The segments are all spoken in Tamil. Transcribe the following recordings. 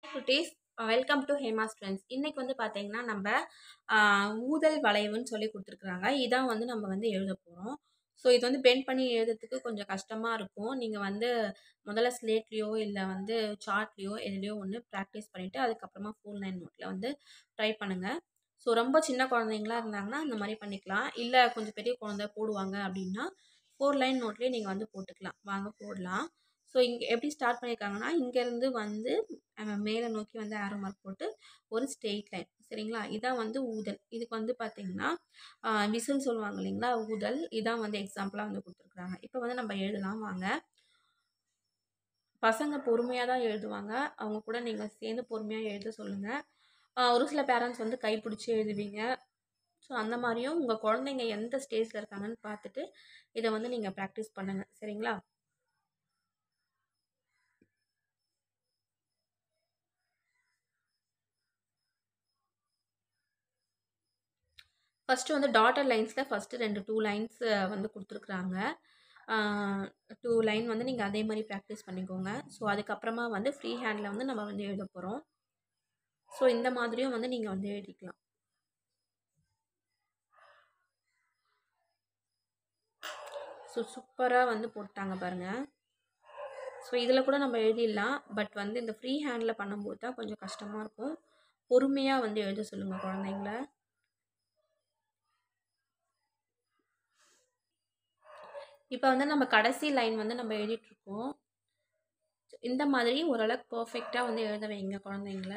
குட்டீஸ் வெல்கம் டு ஹேமாஸ் ஃப்ரெண்ட்ஸ் இன்னைக்கு வந்து பார்த்தீங்கன்னா நம்ம ஆஹ், ஊதல் வளைவுன்னு சொல்லி கொடுத்துருக்குறாங்க இதான் வந்து நம்ம வந்து எழுத போகிறோம் ஸோ இது வந்து பெண்ட் பண்ணி எழுதுறதுக்கு கொஞ்சம் கஷ்டமாக இருக்கும் நீங்கள் வந்து முதல்ல ஸ்லேட்லேயோ இல்லை வந்து சார்ட்லேயோ எதுலேயோ ஒன்று ப்ராக்டிஸ் பண்ணிவிட்டு அதுக்கப்புறமா ஃபுல் லைன் நோட்டில் வந்து ட்ரை பண்ணுங்கள் ஸோ ரொம்ப சின்ன குழந்தைங்களா இருந்தாங்கன்னா அந்த மாதிரி பண்ணிக்கலாம் இல்லை கொஞ்சம் பெரிய குழந்தை போடுவாங்க அப்படின்னா ஃபோர் லைன் நோட்லேயே நீங்கள் வந்து போட்டுக்கலாம் வாங்க போடலாம் ஸோ இங்கே எப்படி ஸ்டார்ட் பண்ணியிருக்காங்கன்னா இங்கேருந்து வந்து நம்ம மேலே நோக்கி வந்து ஆரோ மார்க் போட்டு ஒரு ஸ்ட்ரெயிட் லைன் சரிங்களா இதான் வந்து ஊதல் இதுக்கு வந்து பார்த்தீங்கன்னா விசில் சொல்லுவாங்க இல்லைங்களா ஊதல் இதான் வந்து எக்ஸாம்பிளாக வந்து கொடுத்துருக்குறாங்க இப்போ வந்து நம்ம எழுதலாம் வாங்க பசங்க பொறுமையாக தான் எழுதுவாங்க அவங்க கூட நீங்கள் சேர்ந்து பொறுமையாக எழுத சொல்லுங்கள் ஒரு சில பேரண்ட்ஸ் வந்து கைப்பிடிச்சி எழுதுவீங்க ஸோ அந்த மாதிரியும் உங்கள் குழந்தைங்க எந்த ஸ்டேஜில் இருக்காங்கன்னு பார்த்துட்டு இதை வந்து நீங்கள் ப்ராக்டிஸ் பண்ணுங்கள் சரிங்களா ஃபஸ்ட்டு வந்து டாட்டர் லைன்ஸில் ஃபஸ்ட்டு ரெண்டு டூ லைன்ஸ் வந்து கொடுத்துருக்குறாங்க டூ லைன் வந்து நீங்கள் அதே மாதிரி ப்ராக்டிஸ் பண்ணிக்கோங்க ஸோ அதுக்கப்புறமா வந்து ஃப்ரீ ஹேண்டில் வந்து நம்ம வந்து எழுத போகிறோம் ஸோ இந்த மாதிரியும் வந்து நீங்கள் வந்து எழுதிக்கலாம் ஸோ சூப்பராக வந்து போட்டாங்க பாருங்கள் ஸோ இதில் கூட நம்ம எழுதிடலாம் பட் வந்து இந்த ஃப்ரீ ஹேண்டில் பண்ணும்போது தான் கொஞ்சம் கஷ்டமாக இருக்கும் பொறுமையாக வந்து எழுத சொல்லுங்கள் குழந்தைங்கள இப்போ வந்து நம்ம கடைசி லைன் வந்து நம்ம எழுதிட்டுருக்கோம் இந்த மாதிரி ஓரளவுக்கு பர்ஃபெக்டாக வந்து எழுத வைங்க குழந்தைங்கள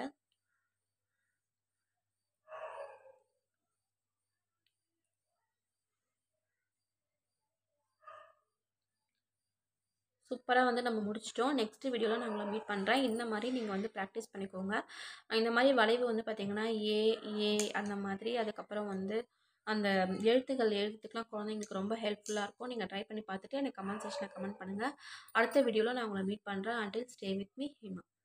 சூப்பராக வந்து நம்ம முடிச்சிட்டோம் நெக்ஸ்ட் வீடியோவில் நான் உங்களை மீட் பண்ணுறேன் இந்த மாதிரி நீங்கள் வந்து ப்ராக்டிஸ் பண்ணிக்கோங்க இந்த மாதிரி வளைவு வந்து பார்த்திங்கன்னா ஏ ஏ அந்த மாதிரி அதுக்கப்புறம் வந்து அந்த எழுத்துக்கள் எழுத்துக்கெலாம் குழந்தைங்களுக்கு ரொம்ப ஹெல்ப்ஃபுல்லாக இருக்கும் நீங்கள் ட்ரை பண்ணி பார்த்துட்டு எனக்கு கமெண்ட் செக்ஷனில் கமெண்ட் பண்ணுங்கள் அடுத்த வீடியோவில் நான் உங்களை மீட் பண்ணுறேன் until stay with me Hema